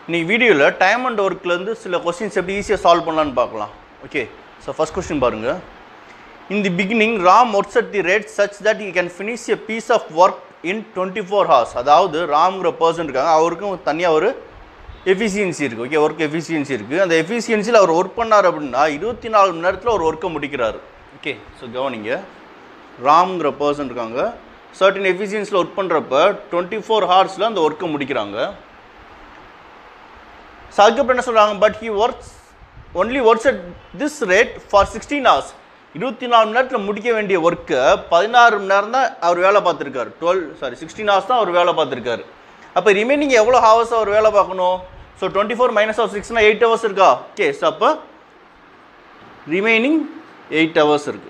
இன்னைக்கு வீடியோவில் time and ஒர்க்லேருந்து சில கொஸ்டின்ஸ் எப்படி ஈஸியாக சால்வ் பண்ணலான்னு பார்க்கலாம் ஓகே ஸோ ஃபர்ஸ்ட் கொஸ்டின் பாருங்கள் in the beginning Ram works at the rate such that you can finish a piece of work in twenty four hours அதாவது ராம்ங்கிற பர்சன் இருக்காங்க அவருக்கும் தனியாக ஒரு எஃபிஷியன்சி இருக்குது ஓகே ஒர்க் எஃபிஷியன்சி இருக்குது அந்த எஃபிஷியன்சியில் அவர் ஒர்க் பண்ணார் அப்படின்னா இருபத்தி நாலு மணி நேரத்தில் ஒரு ஒர்க்கை முடிக்கிறாரு ஓகே ஸோ கவனிங்க ராம்ங்கிற பர்சன் இருக்காங்க சர்டன் எஃபிஷியன்சியில் ஒர்க் பண்ணுறப்ப டுவெண்ட்டி ஃபோர் ஹவர்ஸில் அந்த ஒர்க்கை முடிக்கிறாங்க ஸோ அதுக்கப்புறம் என்ன சொல்கிறாங்க but he works only works at this rate for sixteen hours இருபத்தி நாலு மணி நேரத்தில் முடிக்க வேண்டிய ஒர்க்கை பதினாறு மணி நேரம் தான் அவர் வேலை பார்த்துருக்காரு டுவெல் சாரி சிக்ஸ்டீன் ஹவர்ஸ் தான் அவர் வேலை பார்த்துருக்காரு அப்போ ரிமைனிங் எவ்வளோ ஹவர்ஸ் அவர் வேலை பார்க்கணும் so twenty four minus of சிக்ஸ்னா எயிட் ஹவர்ஸ் இருக்கா ஓகே ஸோ அப்போ ரிமைனிங் எயிட் ஹவர்ஸ் இருக்குது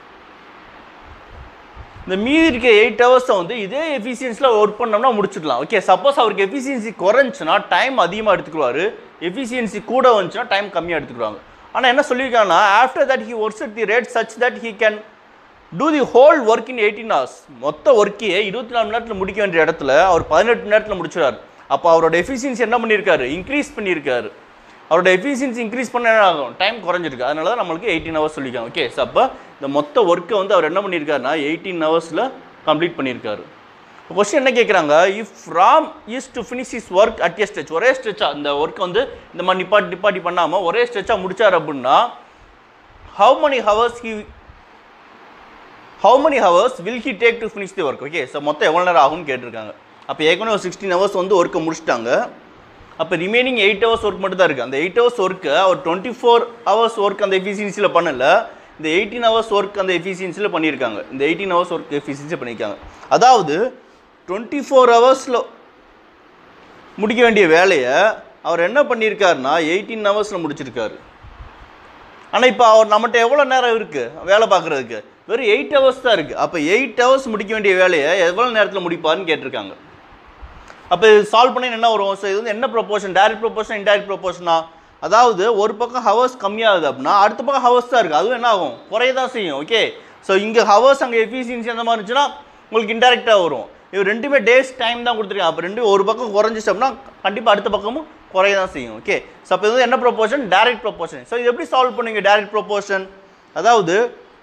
இந்த மீதி இருக்க எயிட் ஹவர்ஸை வந்து இதே எஃபிஷியன்ஸில் ஒர்க் பண்ணோம்னா முடிச்சிடலாம் ஓகே சப்போஸ் அவருக்கு எஃபிஷியன்சி குறைஞ்சுன்னா டைம் அதிகமாக எடுத்துக்குவார் எஃபிஷியன்சி கூட வந்துச்சுன்னா டைம் கம்மியாக எடுத்துக்குவாங்க ஆனால் என்ன சொல்லியிருக்காங்கன்னா after that he works at the rate such that he can do the whole work in eighteen hours மொத்த ஒர்க்கையே இருபத்தி நாலு மணி நேரத்தில் முடிக்க வேண்டிய இடத்துல அவர் பதினெட்டு மணி நேரத்தில் முடிச்சிடாரு அப்போ அவரோட எஃபிஷியன்சி என்ன பண்ணியிருக்காரு இன்க்ரீஸ் பண்ணியிருக்காரு அவரோட எஃபிஷியன்சி இன்க்ரீஸ் பண்ண என்ன ஆகும் டைம் குறைஞ்சிருக்கு அதனால தான் நம்மளுக்கு எயிட்டீன் ஹவர்ஸ் சொல்லியிருக்காங்க ஓகே ஸோ அப்போ இந்த மொத்த ஒர்க்கை வந்து அவர் என்ன பண்ணியிருக்காருன்னா எயிட்டீன் ஹவர்ஸில் கம்ப்ளீட் பண்ணியிருக்காரு இப்போ கொஸ்டின் என்ன கேட்குறாங்க if Ram is to finish is work at a stretch ஒரே ஸ்ட்ரெச்சாக இந்த ஒர்க் வந்து இந்த மாதிரி நிப்பாட்டி நிப்பாட்டி பண்ணாமல் ஒரே ஸ்ட்ரெச்சாக முடிச்சார் அப்படின்னா how many hours he how many hours will he take to finish the work okay so மொத்தம் எவ்வளோ நேரம் ஆகும்னு கேட்டிருக்காங்க அப்போ ஏற்கனவே ஒரு சிக்ஸ்டீன் ஹவர்ஸ் வந்து ஒர்க்கை முடிச்சிட்டாங்க அப்போ ரிமைனிங் எயிட் ஹவர்ஸ் ஒர்க் மட்டும் தான் இருக்குது அந்த எயிட் ஹவர்ஸ் ஒர்க்கை அவர் டுவெண்ட்டி ஃபோர் ஹவர்ஸ் ஒர்க் அந்த எஃபிஷியன்சியில் பண்ணல இந்த எயிட்டீன் ஹவர்ஸ் ஒர்க் அந்த எஃபிஷியன்சியில் பண்ணியிருக்காங்க இந்த எயிட்டீன் ஹவர்ஸ் ஒர்க் எஃபிஷியன்சி பண்ணியிருக்காங்க அதாவது டுவெண்ட்டி ஃபோர் ஹவர்ஸில் முடிக்க வேண்டிய வேலையை அவர் என்ன பண்ணியிருக்காருன்னா எயிட்டீன் ஹவர்ஸில் முடிச்சிருக்காரு ஆனால் இப்போ அவர் நம்மகிட்ட எவ்வளோ நேரம் இருக்குது வேலை பார்க்குறதுக்கு வெறும் எயிட் ஹவர்ஸ் தான் இருக்குது அப்போ எயிட் ஹவர்ஸ் முடிக்க வேண்டிய வேலையை எவ்வளோ நேரத்தில் முடிப்பாருன்னு கேட்டிருக்காங்க அப்போ இது சால்வ் பண்ணி என்ன வரும் ஸோ இது வந்து என்ன ப்ரொபோஷன் டைரக்ட் ப்ரொபோஷன் இன்டைரக்ட் ப்ரொபோஷனா அதாவது ஒரு பக்கம் ஹவர்ஸ் கம்மியாகுது அப்படின்னா அடுத்த பக்கம் ஹவர்ஸ் தான் இருக்குது அதுவும் என்ன ஆகும் குறைய தான் செய்யும் ஓகே ஸோ இங்கே ஹவர்ஸ் அங்கே எஃபிஷியன்சி அந்த மாதிரி இருந்துச்சுன்னா உங்களுக்கு இன்டெரக்டாக வரும் இது ரெண்டுமே டேஸ் டைம் தான் கொடுத்துருக்காங்க அப்போ ரெண்டு ஒரு பக்கம் குறைஞ்சிச்சு அப்படின்னா கண்டிப்பாக அடுத்த பக்கமும் குறைய தான் செய்யும் ஓகே ஸோ அப்போ இது வந்து என்ன ப்ரொபோஷன் டைரக்ட் ப்ரொபோஷன் ஸோ இது எப்படி சால்வ் பண்ணுவீங்க டைரக்ட் ப்ரொபோஷன் அதாவது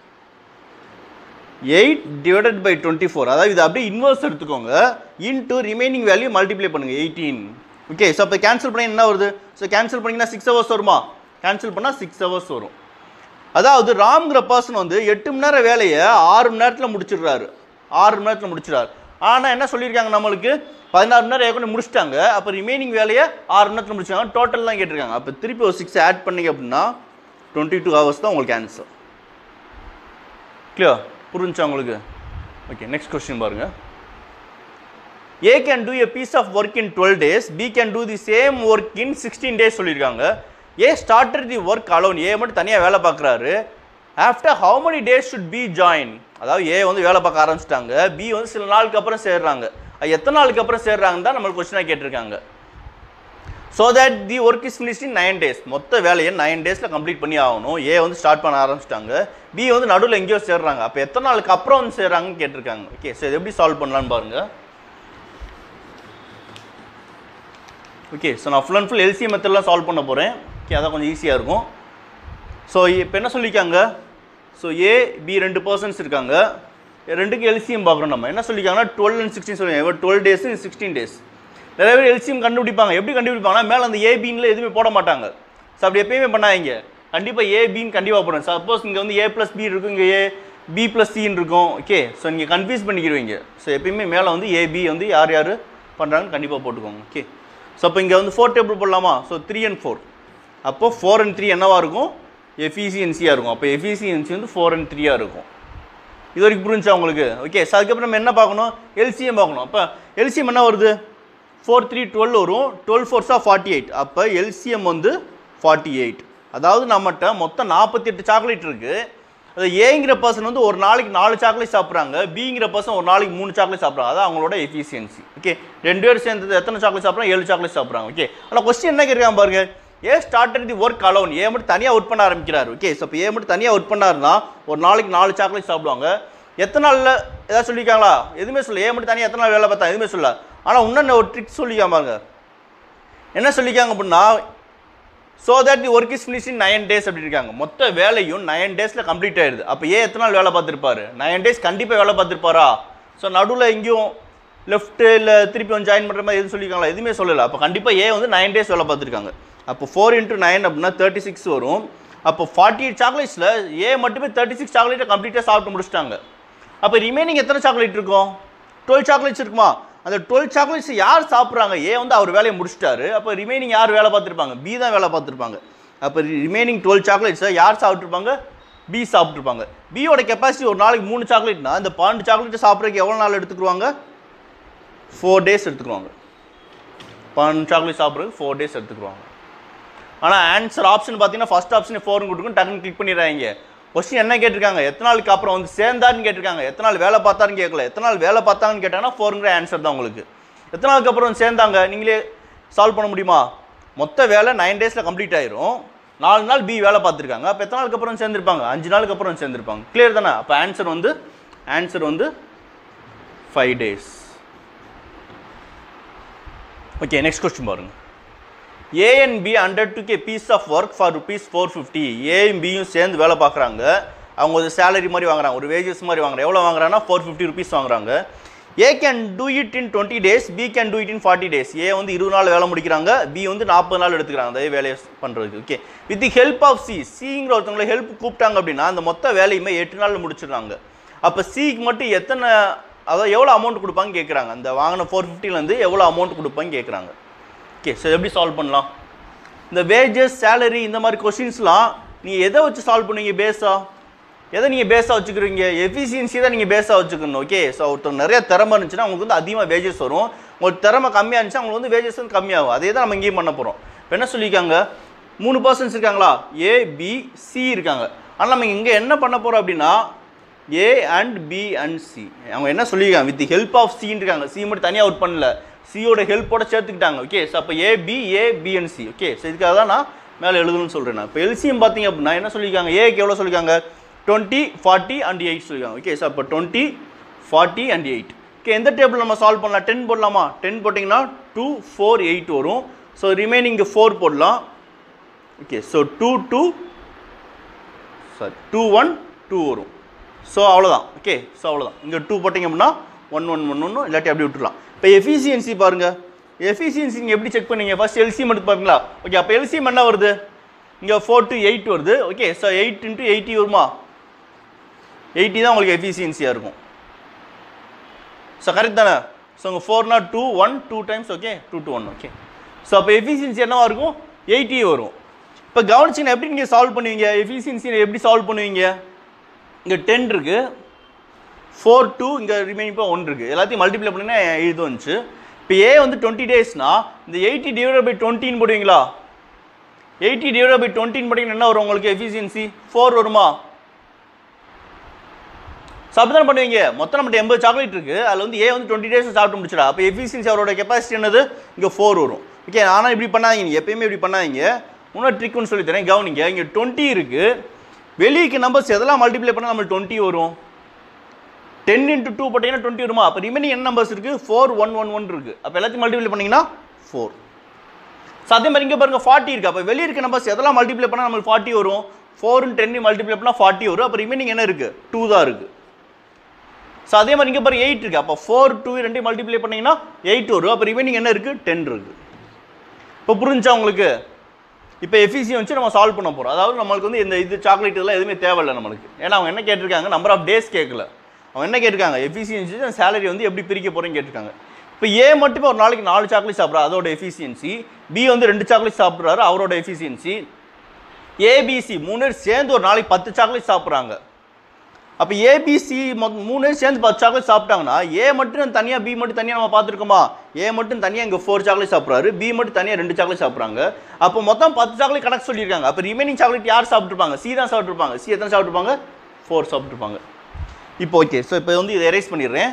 eight divided by twenty four அதாவது இது அப்படியே இன்வர்ஸ் எடுத்துக்கோங்க இன்ட்டு ரிமைனிங் வேல்யூ மல்டிப்ளை பண்ணுங்க எயிட்டீன் ஓகே ஸோ அப்போ கேன்சல் பண்ணி என்ன வருது ஸோ கேன்சல் பண்ணிங்கன்னா சிக்ஸ் ஹவர்ஸ் வருமா கேன்சல் பண்ணால் சிக்ஸ் ஹவர்ஸ் வரும் அதாவது ராம்ங்கிற பர்சன் வந்து எட்டு மணி நேரம் வேலையை ஆறு மணி நேரத்தில் முடிச்சிடுறாரு ஆறு மணி நேரத்தில் முடிச்சிடுறாரு ஆனால் என்ன சொல்லியிருக்காங்க நம்மளுக்கு பதினாறு மணி நேரம் ஏற்கனவே முடிச்சிட்டாங்க அப்போ ரிமைனிங் வேலையை ஆறு மணி நேரத்தில் முடிச்சாங்க டோட்டல் தான் கேட்டிருக்காங்க அப்போ திருப்பி ஒரு சிக்ஸ் ஆட் பண்ணீங்க அப்படின்னா டுவெண்ட்டி டூ ஹவர்ஸ் தான் உங்களுக்கு ஆன்சர் கிளியர் புரிஞ்சா உங்களுக்கு ஓகே நெக்ஸ்ட் கொஸ்டின் பாருங்க A can do a piece of work in twelve days B can do the same work in sixteen days சொல்லியிருக்காங்க A starter the work alone A மட்டும் தனியாக வேலை பார்க்குறாரு after how many days should be join அதாவது A வந்து வேலை பார்க்க ஆரம்பிச்சிட்டாங்க பி வந்து சில நாளுக்கு அப்புறம் சேர்றாங்க அது எத்தனை நாளுக்கு அப்புறம் சேர்றாங்கன்னு தான் நம்மளுக்கு கொஸ்டினாக கேட்டிருக்காங்க so that the work is finished in nine days மொத்த வேலையை நைன் டேஸில் கம்ப்ளீட் பண்ணி ஆகணும் ஏ வந்து ஸ்டார்ட் பண்ண ஆரம்பிச்சிட்டாங்க பி வந்து நடுவில் எங்கேயோ சேர்றாங்க அப்போ எத்தனை நாளுக்கு அப்புறம் வந்து சேர்றாங்கன்னு கேட்டிருக்காங்க ஓகே ஸோ இது எப்படி சால்வ் பண்ணலான்னு பாருங்கள் ஓகே ஸோ நான் ஃபுல் அண்ட் ஃபுல் எல்சி மெத்தட்லாம் சால்வ் பண்ண போகிறேன் ஓகே அதான் கொஞ்சம் ஈஸியாக இருக்கும் ஸோ இப்போ என்ன சொல்லியிருக்காங்க ஸோ ஏ பி ரெண்டு பர்சன்ஸ் இருக்காங்க ரெண்டுக்கு எல்சிஎம் பார்க்குறோம் நம்ம என்ன சொல்லியிருக்காங்கன்னா டுவெல் அண்ட் சிக்ஸ்டீன் சொல்லுவாங்க டுவெல் டேஸ் சிக்ஸ்டீன் டேஸ் நிறைய பேர் எல்சிஎம் கண்டுபிடிப்பாங்க எப்படி கண்டுபிடிப்பாங்கன்னா மேலே அந்த ஏபின்ல எதுவுமே போட மாட்டாங்க ஸோ அப்படி எப்பயுமே பண்ணாதீங்க கண்டிப்பாக ஏபின்னு கண்டிப்பாக போடணும் சப்போஸ் இங்கே வந்து ஏ ப்ளஸ் பி இருக்கும் இங்கே ஏ பி ப்ளஸ் சின்னு இருக்கும் ஓகே ஸோ நீங்கள் கன்ஃபியூஸ் பண்ணிக்கிடுவீங்க ஸோ எப்பயுமே மேலே வந்து ஏபி வந்து யார் யார் பண்ணுறாங்கன்னு கண்டிப்பாக போட்டுக்கோங்க ஓகே ஸோ அப்போ இங்கே வந்து ஃபோர் டேபிள் போடலாமா ஸோ த்ரீ அண்ட் ஃபோர் அப்போ ஃபோர் அண்ட் த்ரீ என்னவாக இருக்கும் எஃபிசியன்சியாக இருக்கும் அப்போ எஃபிசியன்சி வந்து ஃபோர் அண்ட் த்ரீயாக இருக்கும் இது வரைக்கும் புரிஞ்சா உங்களுக்கு ஓகே ஸோ அதுக்கப்புறம் நம்ம என்ன பார்க்கணும் எல்சிஎம் பார்க்கணும் அப்போ எல்சிஎம் என்ன வருது ஃபோர் த்ரீ டுவெல் வரும் டுவெல் ஃபோர்ஸாக ஃபார்ட்டி எயிட் அப்போ எல்சிஎம் வந்து ஃபார்ட்டி எயிட் அதாவது நம்மகிட்ட மொத்தம் நாற்பத்தி எட்டு சாக்லேட் இருக்குது அது ஏங்கிற பர்சன் வந்து ஒரு நாளைக்கு நாலு சாக்லேட் சாப்பிட்றாங்க பிங்கிற பர்சன் ஒரு நாளைக்கு மூணு சாக்லேட் சாப்பிட்றாங்க அதான் அவங்களோட எஃபிஷியன்சி ஓகே ரெண்டு பேரும் சேர்ந்து எத்தனை சாக்லேட் சாப்பிட்றாங்க ஏழு சாக்லேட் சாப்பிட்றாங்க ஓகே ஆனால் கொஸ்டின் என்ன கேட்குறாங்க பாருங்க A started the work alone A மட்டும் தனியாக ஒர்க் பண்ண ஆரம்பிக்கிறார் ஓகே ஸோ இப்போ ஏ மட்டும் தனியாக ஒர்க் பண்ணாருன்னா ஒரு நாளைக்கு நாலு சாக்லேட் சாப்பிடுவாங்க எத்தனை நாளில் ஏதாவது சொல்லியிருக்காங்களா எதுவுமே சொல்ல ஏ மட்டும் தனியாக எத்தனை நாள் வேலை பார்த்தா எதுவுமே சொல்ல ஆனால் இன்னொன்று ஒரு ட்ரிக் சொல்லிக்காம பாருங்க என்ன சொல்லியிருக்காங்க அப்படின்னா so that the work is finish in nine days அப்படி இருக்காங்க மொத்த வேலையும் நைன் டேஸில் கம்ப்ளீட் ஆயிடுது அப்போ ஏன் எத்தனை நாள் வேலை பார்த்துருப்பாரு நைன் டேஸ் கண்டிப்பாக வேலை பார்த்துருப்பாரா ஸோ நடுவில் எங்கேயும் லெஃப்ட்டு இல்லை திருப்பி வந்து ஜாயின் பண்ணுற மாதிரி எதுவும் சொல்லியிருக்காங்களா எதுவுமே சொல்லலை அப்போ கண்டிப்பாக ஏ வந்து நைன் டேஸ் வேலை பார்த்துருக்காங்க அப்போ ஃபோர் இன்ட்டு நைன் அப்படின்னா தேர்ட்டி சிக்ஸ் வரும் அப்போ ஃபார்ட்டி எயிட் சாக்லேட்ஸில் ஏ மட்டுமே தேர்ட்டி சிக்ஸ் சாக்லேட்டை கம்ப்ளீட்டாக சாப்பிட்டு முடிச்சிட்டாங்க அப்போ ரிமைனிங் எத்தனை சாக்லேட் இருக்கும் டுவெல் சாக்லேட்ஸ் இருக்குமா அந்த டுவெல் சாக்லேட்ஸ் யார் சாப்பிட்றாங்க ஏ வந்து அவர் வேலையை முடிச்சிட்டாரு அப்போ ரிமைனிங் யார் வேலை பார்த்துருப்பாங்க பி தான் வேலை பார்த்துருப்பாங்க அப்போ ரிமைனிங் டுவெல் சாக்லேட்ஸை யார் சாப்பிட்ருப்பாங்க பி சாப்பிட்ருப்பாங்க பியோட கெப்பாசிட்டி ஒரு நாளைக்கு மூணு சாக்லேட்னா இந்த பன்னெண்டு சாக்லேட்டை சாப்பிட்றதுக்கு எவ்வளோ நாள் எடுத்துக்குவாங்க ஃபோர் டேஸ் எடுத்துக்குவாங்க பன்னெண்டு சாக்லேட் சாப்பிட்றதுக்கு ஃபோர் டேஸ் எடுத்துக்குவாங்க ஆனால் ஆன்சர் ஆப்ஷன் பார்த்தீங்கன்னா ஃபர்ஸ்ட் ஆப்ஷன் ஃபோர்னு கொடுக்கும் டக்குன்னு கிளிக் பண்ணிடுறாங்க கொஸ்டின் என்ன கேட்டிருக்காங்க எத்தனை நாளுக்கு அப்புறம் வந்து சேர்ந்தாருன்னு கேட்டிருக்காங்க எத்தனை நாள் வேலை பார்த்தாருன்னு கேட்கல எத்தனை நாள் வேலை பார்த்தாங்கன்னு கேட்டாங்கன்னா ஃபோருங்கிற ஆன்சர் தான் உங்களுக்கு எத்தனை நாளுக்கு அப்புறம் வந்து சேர்ந்தாங்க நீங்களே சால்வ் பண்ண முடியுமா மொத்த வேலை நைன் டேஸில் கம்ப்ளீட் ஆயிரும் நாலு நாள் பி வேலை பார்த்துருக்காங்க அப்போ எத்தனை நாளுக்கு அப்புறம் சேர்ந்துருப்பாங்க அஞ்சு நாளுக்கு அப்புறம் சேர்ந்துருப்பாங்க கிளியர் தானே அப்போ ஆன்சர் வந்து ஆன்சர் வந்து five days okay next question பாருங்க A and B undertake piece of work for rupees four fifty ஏயும் பியும் சேர்ந்து வேலை பார்க்குறாங்க அவங்க ஒரு சேலரி மாதிரி வாங்குறாங்க ஒரு வேஜஸ் மாதிரி வாங்குறாங்க எவ்வளோ வாங்குறாங்கன்னா ஃபோர் ஃபிஃப்டி ருபீஸ் வாங்குறாங்க A can do it in twenty days B can do it in forty days A வந்து இருபது நாள் வேலை முடிக்கிறாங்க பி வந்து நாற்பது நாள் எடுத்துக்கிறாங்க அதே வேலையை பண்ணுறதுக்கு okay with the help of C சிங்கிற ஒருத்தவங்களை ஹெல்ப் கூப்பிட்டாங்க அப்படின்னா அந்த மொத்த வேலையுமே எட்டு நாளில் முடிச்சிடுறாங்க அப்போ சிக்கு மட்டும் எத்தனை அதாவது எவ்வளோ அமௌண்ட் கொடுப்பாங்க கேட்குறாங்க அந்த வாங்கின ஃபோர் ஃபிஃப்டிலேருந்து எவ்வளோ அமௌண்ட் கொடுப்பாங்க கேட்குறாங்க ஓகே ஸோ எப்படி சால்வ் பண்ணலாம் இந்த வேஜஸ் சேலரி இந்த மாதிரி கொஷின்ஸ்லாம் நீங்கள் எதை வச்சு சால்வ் பண்ணுவீங்க பேஸா எதை நீங்கள் பேஸாக வச்சுக்கிறீங்க எஃபிஷியன்சி தான் நீங்கள் பேஸாக வச்சுக்கணும் ஓகே ஸோ ஒருத்தர் நிறைய திறமை இருந்துச்சுன்னா உங்களுக்கு வந்து அதிகமாக வேஜஸ் வரும் உங்களுக்கு திறமை கம்மியாக இருந்துச்சுன்னா உங்களுக்கு வந்து வேஜஸ் வந்து கம்மியாகும் அதே தான் நம்ம இங்கேயும் பண்ண போகிறோம் இப்போ என்ன சொல்லியிருக்காங்க மூணு பர்சன்ஸ் இருக்காங்களா ஏ பி சி இருக்காங்க ஆனால் நம்ம இங்கே என்ன பண்ண போகிறோம் அப்படின்னா A and B and C அவங்க என்ன சொல்லியிருக்காங்க வித் ஹெல்ப் ஆஃப் சின்னு இருக்காங்க சி மட்டும் தனியாக அவுட் பண்ணல சியோட ஹெல்ப்போட சேர்த்துக்கிட்டாங்க ஓகே ஸோ அப்போ A B A B and C okay so இதுக்காக தான் நான் மேலே எழுதணும்னு சொல்கிறேன் நான் இப்போ எல்சிஎம் பார்த்தீங்க அப்படின்னா என்ன சொல்லியிருக்காங்க ஏக்கு எவ்வளோ சொல்லியிருக்காங்க டுவெண்ட்டி ஃபார்ட்டி அண்ட் எயிட் சொல்லியிருக்காங்க ஓகே ஸோ அப்போ twenty forty and eight okay எந்த டேபிள் நம்ம சால்வ் பண்ணலாம் டென் போடலாமா டென் போட்டிங்கன்னா டூ ஃபோர் எயிட் வரும் ஸோ ரிமைனிங் ஃபோர் போடலாம் okay so two two sorry two one two வரும் ஸோ அவ்வளோதான் ஓகே ஸோ அவ்வளோதான் இங்கே டூ போட்டிங்க அப்படின்னா ஒன் ஒன் ஒன் ஒன்று இல்லாட்டி அப்படி விட்டுலாம் இப்போ எஃபிசியன்சி பாருங்கள் எஃபிசியன்சி நீங்கள் எப்படி செக் பண்ணீங்க ஃபர்ஸ்ட் எல்சிஎம் எடுத்து பாருங்களா ஓகே அப்போ எல்சிஎம் என்ன வருது இங்கே ஃபோர் டு எயிட் வருது okay so eight into eighty வருமா எயிட்டி தான் உங்களுக்கு எஃபிசியன்சியாக இருக்கும் ஸோ கரெக்ட் தானே ஸோ உங்கள் ஃபோர்னா two one two times okay two two one okay so அப்போ எஃபிஷியன்சி என்னவா இருக்கும் எயிட்டி வரும் இப்போ கவனிச்சிங்கன்னா எப்படி நீங்கள் சால்வ் பண்ணுவீங்க எஃபிஷியன்சி எப்படி சால்வ் பண்ணுவீங்க இங்கே டென் இருக்குது ஃபோர் டூ இங்கே ரிமைனிங் இப்போ ஒன் இருக்குது எல்லாத்தையும் மல்டிப்ளை பண்ணினா இது வந்துச்சு இப்போ ஏ வந்து டுவெண்ட்டி டேஸ்னா இந்த எயிட்டி டிவைட் பை டுவெண்ட்டின்னு போடுவீங்களா எயிட்டி டிவைட் பை டுவெண்ட்டின்னு போட்டிங்கன்னா என்ன வரும் உங்களுக்கு எஃபிஷியன்சி ஃபோர் வருமா ஸோ அப்படி தான் பண்ணுவீங்க மொத்தம் நம்மகிட்ட எண்பது சாக்லேட் இருக்குது அதில் வந்து ஏ வந்து டுவெண்ட்டி டேஸ் சாப்பிட்டு முடிச்சிடா அப்போ எஃபிஷியன்சி அவரோட கெப்பாசிட்டி என்னது இங்கே ஃபோர் வரும் ஓகே ஆனால் இப்படி பண்ணாதீங்க நீங்க எப்பயுமே இப்படி பண்ணாதீங்க இன்னொரு ட்ரிக்னு சொல்லி தரேன் கவனிங்க இங்கே டுவெண்ட்டி இருக்குது வெளியே நம்பர்ஸ் எதெல்லாம் மல்டிப்ளை பண்ணால் நம்மளுக்கு டுவெண்ட்டி வரும் டென் இன்ட்டு டூ போட்டிங்கன்னா டுவெண்ட்டி வருமா அப்போ ரிமைனிங் என்ன நம்பர்ஸ் இருக்குது ஃபோர் ஒன் ஒன் ஒன் இருக்குது அப்போ எல்லாத்தையும் மல்டிப்ளை பண்ணிங்கன்னா ஃபோர் ஸோ அதே மாதிரி இங்கே பாருங்கள் ஃபார்ட்டி இருக்குது அப்போ வெளியே இருக்க நம்பர்ஸ் எதெல்லாம் மல்டிப்ளை பண்ணால் நம்மளுக்கு ஃபார்ட்டி வரும் ஃபோரும் டென்னு மல்டிப்ளை பண்ணால் ஃபார்ட்டி வரும் அப்போ ரிமைனிங் என்ன இருக்குது டூ தான் இருக்குது ஸோ அதே மாதிரி இங்கே பாருங்க எயிட் இருக்குது அப்போ ஃபோர் டூ ரெண்டையும் மல்டிப்ளை பண்ணிங்கன்னா எயிட் வரும் அப்போ ரிமைனிங் என்ன இருக்குது டென் இருக்குது இப்போ புரிஞ்சா உங்களுக்கு இப்போ எஃபிசியை வச்சு நம்ம சால்வ் பண்ண போகிறோம் அதாவது நம்மளுக்கு வந்து இந்த இது சாக்லேட் இதெல்லாம் எதுவுமே தேவையில்லை நம்மளுக்கு ஏன்னா அவங்க என்ன கேட்டிருக்காங்க நம்பர் ஆஃப் டேஸ் கேட்கல அவங்க என்ன கேட்டிருக்காங்க எஃபிசியன்சி சேலரி வந்து எப்படி பிரிக்க போகிறேன்னு கேட்டிருக்காங்க இப்போ ஏ மட்டுமே ஒரு நாளைக்கு நாலு சாக்லேட் சாப்பிட்றா அதோட எஃபிசியன்சி பி வந்து ரெண்டு சாக்லேட் சாப்பிட்றாரு அவரோட எஃபிசியன்சி ஏபிசி மூணு பேர் சேர்ந்து ஒரு நாளைக்கு பத்து சாக்லேட் சாப்பிட்றாங்க அப்போ ஏபிசி மூணு பேர் சேர்ந்து பத்து சாக்லேட் சாப்பிட்டாங்கன்னா ஏ மட்டும் தனியாக பி மட்டும் தனியாக நம்ம பார்த்துருக்கோமா ஏ மட்டும் தனியாக இங்கே ஃபோர் சாக்லேட் சாப்பிட்றாரு பி மட்டும் தனியாக ரெண்டு சாக்லேட் சாப்பிட்றாங்க அப்போ மொத்தம் பத்து சாக்லேட் கணக்கு சொல்லியிருக்காங்க அப்போ ரிமைனிங் சாக்லேட் யார் சாப்பிட்ருப்பாங்க சி தான் சாப்பிட்ருப்பாங்க சி எத்தனை சாப்பிட்ருப்பாங்க ஃபோர் சாப்பிட்ருப்பாங்க இப்போ ஓகே ஸோ இப்போ வந்து இதை எரேஸ் பண்ணிடுறேன்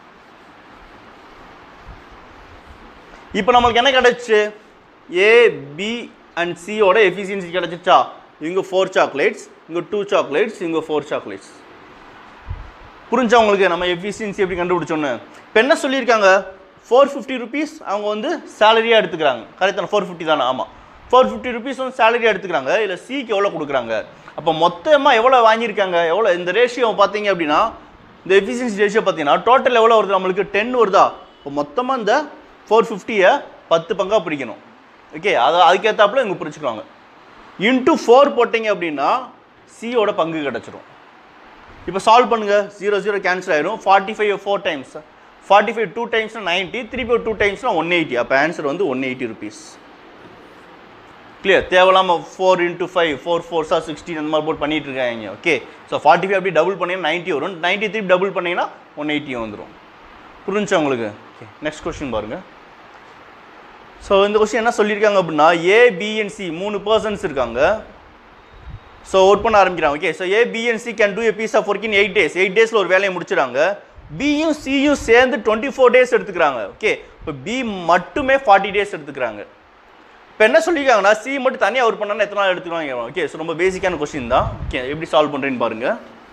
இப்போ நம்மளுக்கு என்ன கிடச்சிச்சு ஏ பி அண்ட் சியோட எஃபிஷியன்சி கிடச்சிச்சா இங்கே ஃபோர் சாக்லேட்ஸ் இங்கே டூ சாக்லேட்ஸ் இங்கே ஃபோர் சாக்லேட்ஸ் புரிஞ்சா உங்களுக்கு நம்ம எஃபிஷியன்சி எப்படி கண்டுபிடிச்சோன்னு இப்போ என்ன சொல்லியிருக்காங்க ஃபோர் ஃபிஃப்டி ருபீஸ் அவங்க வந்து சேலரியாக எடுத்துக்கிறாங்க கரெக்ட் தானே ஃபோர் ஃபிஃப்டி தானே ஆமாம் ஃபோர் ஃபிஃப்டி ருபீஸ் வந்து சேலரியாக எடுத்துக்கிறாங்க இல்லை சிக்கு எவ்வளோ கொடுக்குறாங்க அப்போ மொத்தமாக எவ்வளோ வாங்கியிருக்காங்க எவ்வளோ இந்த ரேஷியோ பார்த்தீங்க அப்படின்னா இந்த எஃபிஷியன்சி ரேஷியோ பார்த்தீங்கன்னா டோட்டல் எவ்வளோ வருது நம்மளுக்கு டென் வருதா இப்போ மொத்தமாக இந்த ஃபோர் ஃபிஃப்டியை பத்து பங்காக பிரிக்கணும் ஓகே அதை அதுக்கேற்றாப்புல இங்கே பிரிச்சுக்குவாங்க இன்ட்டு ஃபோர் போட்டிங்க அப்படின்னா சியோட பங்கு கிடச்சிரும் இப்போ சால்வ் பண்ணுங்க ஜீரோ ஜீரோ கேன்சல் ஆயிரும் forty five four times forty five two டைம்ஸ்னா நைன்ட்டி திருப்பி டூ டைம்ஸ்னா ஒன் எயிட்டி அப்போ ஆன்சர் வந்து ஒன் எயிட்டி ருபீஸ் கிளியர் தேவையில்லாமல் four into five four four sir sixteen அந்த மாதிரி போட்டு பண்ணிட்டு இருக்காங்க ஓகே ஸோ ஃபார்ட்டி ஃபைவ் அப்படி டபுள் பண்ணீங்கன்னா நைன்ட்டி வரும் நைன்ட்டி திருப்பி டபுள் பண்ணீங்கன்னா ஒன் எயிட்டி வந்துடும் புரிஞ்சா உங்களுக்கு ஓகே நெக்ஸ்ட் கொஸ்டின் பாருங்கள் ஸோ இந்த கொஸ்டின் என்ன சொல்லியிருக்காங்க அப்படின்னா ஏ பிஎன்சி மூணு பர்சன்ஸ் இருக்காங்க ஸோ ஒர்க் பண்ண ஆரம்பிக்கிறாங்க okay so A B and C can do a piece of work in eight days eight டேஸில் ஒரு வேலையை முடிச்சிடாங்க பியும் சியும் சேர்ந்து டுவெண்ட்டி ஃபோர் டேஸ் எடுத்துக்கிறாங்க ஓகே இப்போ பி மட்டுமே ஃபார்ட்டி டேஸ் எடுத்துக்கிறாங்க இப்போ என்ன சொல்லியிருக்காங்கன்னா சி மட்டும் தனியாக ஒர்க் பண்ணா எத்தனை நாள் எடுத்துக்கிறாங்க ஓகே ஸோ ரொம்ப பேசிக்கான கொஸ்டின் தான் ஓகே எப்படி சால்வ் பண்ணுறேன்னு பாருங்க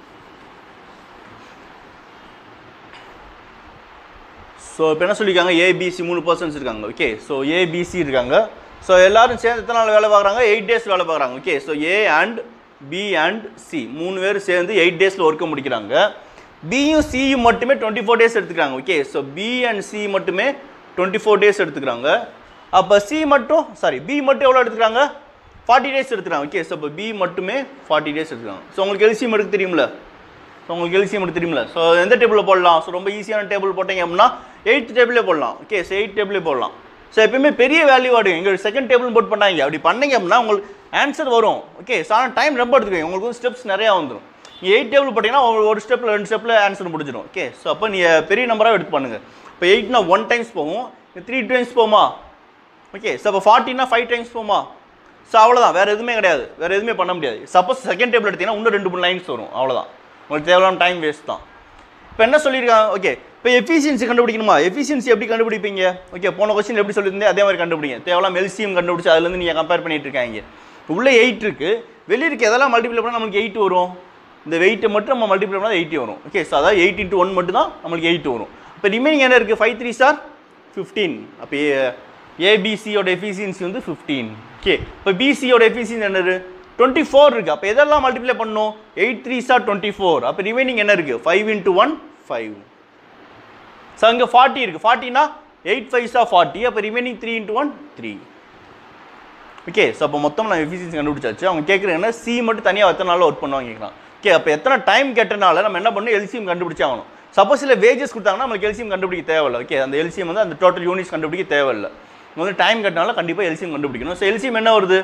ஸோ இப்போ என்ன சொல்லியிருக்காங்க ஏபிசி மூணு பர்சன்ஸ் இருக்காங்க ஓகே ஸோ ஏபிசி இருக்காங்க ஸோ எல்லாரும் சேர்ந்து எத்தனை நாள் வேலை பார்க்குறாங்க எயிட் டேஸ் வேலை பார்க்குறாங்க okay so A and B and C மூணு பேர் சேர்ந்து எயிட் டேஸில் ஒர்க்கை முடிக்கிறாங்க பியும் சியும் மட்டுமே டுவெண்ட்டி ஃபோர் டேஸ் எடுத்துக்கிறாங்க okay so B and C மட்டுமே டுவெண்ட்டி ஃபோர் டேஸ் எடுத்துக்கிறாங்க அப்போ சி மட்டும் சாரி பி மட்டும் எவ்வளோ எடுத்துக்கிறாங்க ஃபார்ட்டி டேஸ் எடுத்துக்கிறாங்க ஓகே ஸோ இப்போ பி மட்டுமே ஃபார்ட்டி டேஸ் எடுத்துக்கிறாங்க ஸோ உங்களுக்கு எல்சிஎம் எடுக்க தெரியும்ல ஸோ உங்களுக்கு எல்சிஎம் எடுக்க தெரியும்ல ஸோ எந்த டேபிளில் போடலாம் ஸோ ரொம்ப ஈஸியான டேபிள் போட்டீங்க அப்படின்னா எயித் டேபிளே போடலாம் ஓகே ஸோ எயிட் டேபிளே போடலாம் ஸோ எப்பயுமே பெரிய வேல்யூ ஆடுங்க இங்கே செகண்ட் டேபிள் போட் பண்ணாங்க அப்படி பண்ணீங்க அப்படின்னா உங்களுக்கு ஆன்சர் வரும் ஓகே ஸோ ஆனால் டைம் ரொம்ப எடுத்துக்கோங்க உங்களுக்கு வந்து ஸ்டெப்ஸ் நிறையா வந்துடும் நீங்கள் எயிட் டேபிள் போட்டிங்கன்னா ஒரு- ஒரு ஸ்டெப்பில் ரெண்டு ஸ்டெப்பில் ஆன்சர் முடிஞ்சிடும் ஓகே ஸோ அப்போ நீங்கள் பெரிய நம்பராக எடுத்து பண்ணுங்க இப்போ எயிட்னா ஒன் டைம்ஸ் போகும் த்ரீ டைம்ஸ் போகுமா ஓகே ஸோ அப்போ ஃபார்ட்டினா ஃபைவ் டைம்ஸ் போகுமா ஸோ அவ்வளோதான் வேறு எதுவுமே கிடையாது வேறு எதுவுமே பண்ண முடியாது சப்போஸ் செகண்ட் டேபிள் எடுத்தீங்கன்னா இன்னும் ரெண்டு மூணு லைன்ஸ் வரும் அவ்வளோதான் உங்களுக்கு தேவையான டைம் வேஸ்ட் தான் இப்போ என்ன சொல்லியிருக்காங்க ஓகே இப்போ எஃபிஷியன்சி கண்டுபிடிக்கணுமா எஃபிஷியன்சி எப்படி கண்டுபிடிப்பீங்க ஓகே போன கொஸ்டின் எப்படி சொல்லியிருந்தே அதே மாதிரி கண்டுபிடிங்க தேவையில்லாம எல்சிஎம் கண்டுபிடிச்சு அதுலேருந்து நீங்கள் கம்பேர் பண்ணிட்டு இருக்காங்க உள்ளே எயிட் இருக்குது வெளியே இருக்க எதெல்லாம் மல்டிப்ளை பண்ணால் நமக்கு எயிட் வரும் இந்த வெயிட்டை மட்டும் நம்ம மல்டிப்ளை பண்ணால் எயிட்டி வரும் ஓகே ஸோ அதாவது எயிட் இன்ட்டு ஒன் மட்டும் தான் நம்மளுக்கு எயிட் வரும் இப்போ ரிமைனிங் என்ன இருக்குது ஃபைவ் த்ரீ சார் ஃபிஃப்டீன் அப்போ ஏபிசியோட எஃபிஷியன்சி வந்து ஃபிஃப்டீன் ஓகே இப்போ பிசியோட எஃபிஷியன்சி என்னது டுவெண்ட்டி ஃபோர் இருக்குது அப்போ எதெல்லாம் மல்டிப்ளை பண்ணணும் eight three sir twenty four அப்போ ரிமைனிங் என்ன இருக்குது five into one five so அங்கே ஃபார்ட்டி இருக்குது ஃபார்ட்டினா எயிட் ஃபைவ் சார் ஃபார்ட்டி அப்போ remaining three into one three okay so அப்போ மொத்தம் நான் எஃபிஷியன்சி கண்டுபிடிச்சாச்சு அவங்க கேட்குறேன்னா சி மட்டும் தனியாக எத்தனை நாள் ஒர்க் பண்ணுவாங்க கேட்குறான் ஓகே அப்போ எத்தனை டைம் கேட்டனால நம்ம என்ன பண்ணணும் எல்சிஎம் கண்டுபிடிச்சாகணும் சப்போஸ் இல்லை வேஜஸ் கொடுத்தாங்கன்னா நமக்கு எல்சிஎம் கண்டுபிடிக்க தேவையில்ல ஓகே அந்த எல்சிஎம் வந்து அந்த டோட்டல் யூனிட்ஸ் கண்டுபிடிக்க தேவையில்ல இங்க வந்து டைம் கட்டினால கண்டிப்பாக எல்சிஎம் கண்டுபிடிக்கணும் ஸோ எல்சிஎம் என்ன வருது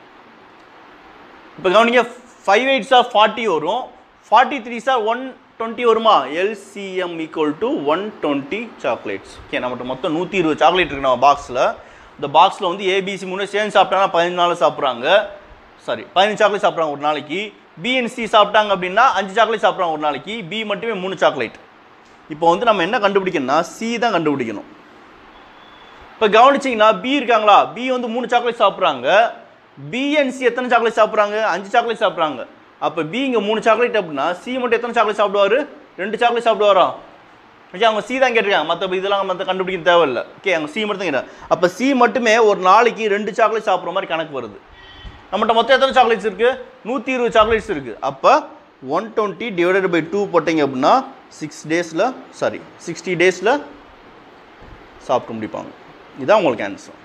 இப்போ கவனிங்க ஃபைவ் எயிட் சார் ஃபார்ட்டி வரும் forty three sir one twenty வருமா LCM equal to one twenty chocolates okay நம்மகிட்ட மொத்தம் நூற்றி இருபது சாக்லேட் இருக்கு நம்ம பாக்ஸில் இந்த பாக்ஸில் வந்து ஏபிசி மூணு சேர்ந்து சாப்பிட்டாங்கன்னா பதினஞ்சு நாள் சாப்பிட்றாங்க சாரி பதினஞ்சு சாக்லேட் சாப்பிட்றாங்க ஒரு நாளைக்கு பிஎன்சி சாப்பிட்டாங்க அப்படின்னா அஞ்சு சாக்லேட் சாப்பிட்றாங்க ஒரு நாளைக்கு பி மட்டுமே மூணு சாக்லேட் இப்போ வந்து நம்ம என்ன கண்டுபிடிக்கணும்னா சி தான் கண்டுபிடிக்கணும் இப்போ கவனிச்சிங்கன்னா பி இருக்காங்களா பி வந்து மூணு சாக்லேட் சாப்பிட்றாங்க பிஎன்சி எத்தனை சாக்லேட் சாப்பிட்றாங்க அஞ்சு சாக்லேட் சாப்பிட்றாங்க அப்போ பி இங்கே மூணு சாக்லேட் அப்படின்னா சி மட்டும் எத்தனை சாக்லேட் சாப்பிடுவாரு ரெண்டு சாக்லேட் சாப்பிடுவாரா ஓகே அவங்க சி தான் கேட்டிருக்காங்க மற்ற இதெல்லாம் மற்ற கண்டுபிடிக்க தேவையில்ல ஓகே அவங்க சி மட்டும் தான் கேட்டாங்க அப்போ சி மட்டுமே ஒரு நாளைக்கு ரெண்டு சாக்லேட் சாப்பிட்ற மாதிரி கணக்கு வருது நம்மகிட்ட மொத்தம் எத்தனை சாக்லேட்ஸ் இருக்குது நூற்றி இருபது சாக்லேட்ஸ் இருக்குது அப்போ one twenty divided by two போட்டிங்க அப்படின்னா சிக்ஸ் டேஸில் சாரி சிக்ஸ்டி டேஸில் சாப்பிட்டு முடிப்பாங்க இதுதான் உங்களுக்கு ஆன்சர்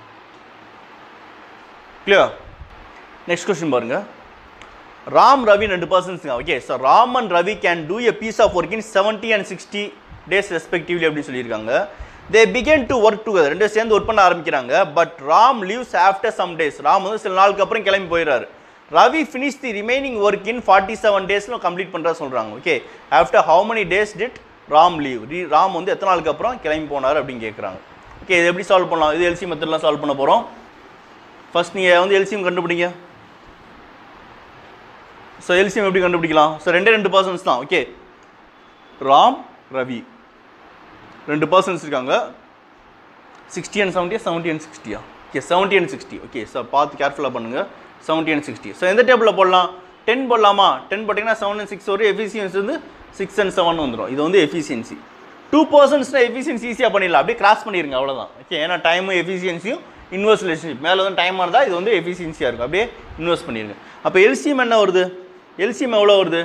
கிளியர் நெக்ஸ்ட் கொஸ்டின் பாருங்க ராம் ரவி ரெண்டு பர்சன்ஸுங்க okay so Ram and Ravi can do a piece of work in seventy and sixty days respectively அப்படின்னு சொல்லியிருக்காங்க they begin to work together ரெண்டு பேரும் சேர்ந்து ஒர்க் பண்ண ஆரம்பிக்கிறாங்க but Ram leaves after some days Ram வந்து சில நாளுக்கு அப்புறம் கிளம்பி போயிடுறாரு Ravi finish the remaining work in forty seven டேஸில் கம்ப்ளீட் பண்ணுறா சொல்கிறாங்க okay after how many days did Ram leave Ram வந்து எத்தனை நாளுக்கு அப்புறம் கிளம்பி போனார் அப்படின்னு கேட்குறாங்க ஓகே இது எப்படி சால்வ் பண்ணலாம் இது எல்சி மெத்தட்லாம் சால்வ் பண்ண போகிறோம் ஃபர்ஸ்ட் நீங்கள் வந்து எல்சிஎம் கண்டுபிடிங்க ஸோ எல்சிஎம் எப்படி கண்டுபிடிக்கலாம் ஸோ ரெண்டே ரெண்டு பர்சன்ஸ் தான் ஓகே ராம் ரவி ரெண்டு பர்சன்ஸ் இருக்காங்க சிக்ஸ்டி அண்ட் செவன்ட்டியா செவன்ட்டி அண்ட் சிக்ஸ்டியா okay seventy and sixty okay sir பார்த்து கேர்ஃபுல்லாக பண்ணுங்கள் செவன்ட்டி அண்ட் சிக்ஸ்டி ஸோ எந்த டேபிளில் போடலாம் டென் போடலாமா டென் போட்டிங்கன்னா செவன் அண்ட் சிக்ஸ் வரும் எஃபிஷியன்சி வந்து சிக்ஸ் அண்ட் செவன் வந்துடும் இது வந்து எஃபிஷியன்சி டூ பர்சன்ட்ஸ்னால் எஃபிஷியன்சி ஈஸியாக பண்ணிடலாம் அப்படியே கிராஸ் பண்ணிடுங்க அவ்வளோதான் ஓகே ஏன்னா டைமும் எஃபிஷியன்சியும் இன்வெர்ஸ் ரிலேஷன்ஷிப் மேலே வந்து டைமாக இருந்தால் இது வந்து எஃபிஷியன்சியாக இருக்கும் அப்படியே இன்வெஸ்ட் பண்ணிடுங்க அப்போ எல்சிஎம் என்ன வருது எல்சிஎம் எவ்வளோ வருது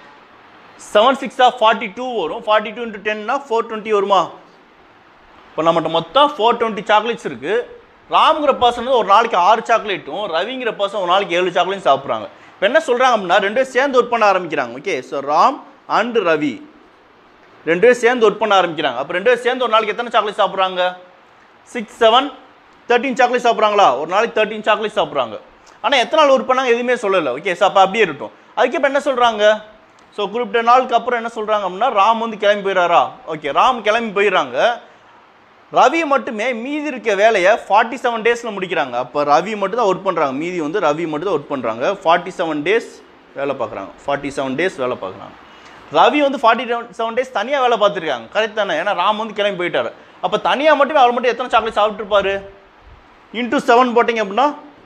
செவன் சிக்ஸா ஃபார்ட்டி டூ வரும் ஃபார்ட்டி டூ இன்ட்டு டென்னா ஃபோர் டுவெண்ட்டி வருமா இப்போ நம்மகிட்ட மொத்தம் ஃபோர் டுவெண்ட்டி சாக்லேட்ஸ் இருக்குது ராம்ங்கிற பர்சன் வந்து ஒரு நாளைக்கு ஆறு சாக்லேட்டும் ரவிங்கிற பர்சன் ஒரு நாளைக்கு ஏழு சாக்லேட்டும் சாப்பிட்றாங்க இப்போ என்ன சொல்கிறாங்க அப்படின்னா ரெண்டு பேரும் சேர்ந்து ஒர்க் பண்ண ஆரம்பிக்கிறாங்க okay so Ram and Ravi ரெண்டு பேரும் சேர்ந்து ஒர்க் பண்ண ஆரம்பிக்கிறாங்க அப்போ ரெண்டு பேரும் சேர்ந்து ஒரு நாளைக்கு எத்தனை சாக்லேட் சாப்பிட்றாங்க சிக்ஸ் செவன் தேர்ட்டின் சாக்லேட் சாப்பிட்றாங்களா ஒரு நாளைக்கு தேர்ட்டின் சாக்லேட் சாப்பிட்றாங்க ஆனால் எத்தனை நாள் ஒர்க் பண்ணாங்க எதுவுமே சொல்லலை ஓகே ஸோ அப்போ அப்படியே இருக்கட்டும் அதுக்கு இப்போ என்ன சொல்கிறாங்க ஸோ குறிப்பிட்ட நாளுக்கு அப்புறம் என்ன சொல்கிறாங்க அப்படின்னா ராம் வந்து கிளம்பி போயிடுறாரா ஓகே ராம் கிளம்பி போயிடுறாங்க ரவி மட்டுமே மீதி இருக்க வேலையை ஃபார்ட்டி செவன் டேஸில் முடிக்கிறாங்க அப்போ ரவி மட்டும் தான் ஒர்க் பண்ணுறாங்க மீதி வந்து ரவி மட்டும் தான் ஒர்க் பண்ணுறாங்க ஃபார்ட்டி செவன் டேஸ் வேலை பார்க்குறாங்க ஃபார்ட்டி செவன் டேஸ் வேலை பார்க்குறாங்க ரவி வந்து ஃபார்ட்டி செவன் டேஸ் தனியாக வேலை பார்த்துருக்காங்க கரெக்ட் தானே ஏன்னா ராம் வந்து கிளம்பி போயிட்டாரு அப்போ தனியாக மட்டுமே அவர் மட்டும் எத்தனை சாக்லேட் சாப்பிட்ருப்பாரு இன்ட்டு செவன் போட்டிங்க அப்படின்னா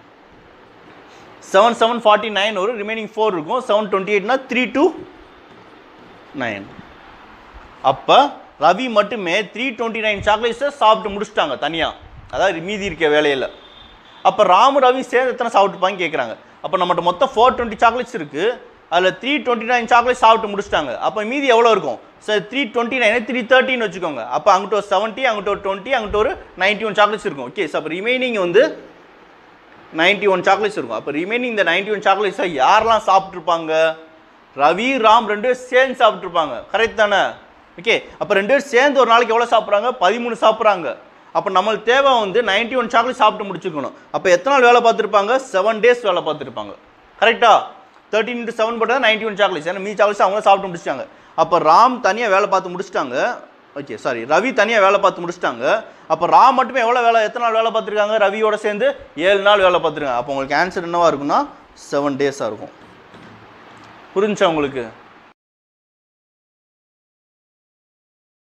செவன் செவன் ஃபார்ட்டி நைன் வரும் ரிமைனிங் ஃபோர் இருக்கும் செவன் டுவெண்ட்டி எயிட்னா த்ரீ டூ நைன் அப்போ ரவி மட்டுமே த்ரீ டுவெண்ட்டி நைன் சாக்லேட்ஸை சாப்பிட்டு முடிச்சிட்டாங்க தனியாக அதாவது மீதி இருக்க வேலையில் அப்போ ராமு ரவி சேர்ந்து எத்தனை சாப்பிட்டுப்பாங்க கேட்குறாங்க அப்போ நம்மகிட்ட மொத்தம் ஃபோர் டுவெண்ட்டி சாக்லேட்ஸ் இருக்குது அதில் த்ரீ டுவெண்ட்டி நைன் சாக்லேட் சாப்பிட்டு முடிச்சிட்டாங்க அப்போ மீதி எவ்வளோ இருக்கும் sir three twenty nine three தேர்ட்டின்னு வச்சுக்கோங்க அப்போ அங்கிட்ட ஒரு செவன்ட்டி அங்கிட்ட ஒரு டுவெண்ட்டி அங்கிட்ட ஒரு நைன்ட்டி ஒன் சாக்லேட்ஸ் இருக்கும் ஓகே சார் அப்போ ரிமைனிங் வந்து நைன்ட்டி ஒன் சாக்லேட்ஸ் இருக்கும் அப்போ ரிமைனிங் இந்த நைன்ட்டி ஒன் சாக்லேட்ஸை யாரெல்லாம் சாப்பிட்ருப்பாங்க ரவி ராம் ரெண்டு பேரும் சேர்ந்து சாப்பிட்ருப்பாங்க கரெக்ட் தானே ஓகே அப்போ ரெண்டு பேரும் சேர்ந்து ஒரு நாளைக்கு எவ்வளோ சாப்பிட்றாங்க பதிமூணு சாப்பிட்றாங்க அப்போ நம்மளுக்கு தேவை வந்து நைன்ட்டி ஒன் சாக்லேட் சாப்பிட்டு முடிச்சிருக்கணும் அப்போ எத்தனை நாள் வேலை பார்த்துருப்பாங்க செவன் டேஸ் வேலை பார்த்துருப்பாங்க கரெக்டா தேர்ட்டின் இன்ட்டு செவன் போட்டால் நைன்ட்டி ஒன் சாக்லேட்ஸ் ஏன்னா மீ சாக்லேட்ஸ் அவங்க சாப்பிட்டு முடிச்சிட்டாங்க அப்போ ராம் தனியாக வேலை பார்த்து முடிச்சிட்டாங்க ஓகே சாரி ரவி தனியாக வேலை பார்த்து முடிச்சிட்டாங்க அப்போ ராம் மட்டுமே எவ்வளோ வேலை எத்தனை நாள் வேலை பார்த்துருக்காங்க ரவியோட சேர்ந்து ஏழு நாள் வேலை பார்த்துருக்காங்க அப்போ உங்களுக்கு ஆன்சர் என்னவா இருக்குன்னா செவன் டேஸாக இருக்கும் புரிஞ்சா உங்களுக்கு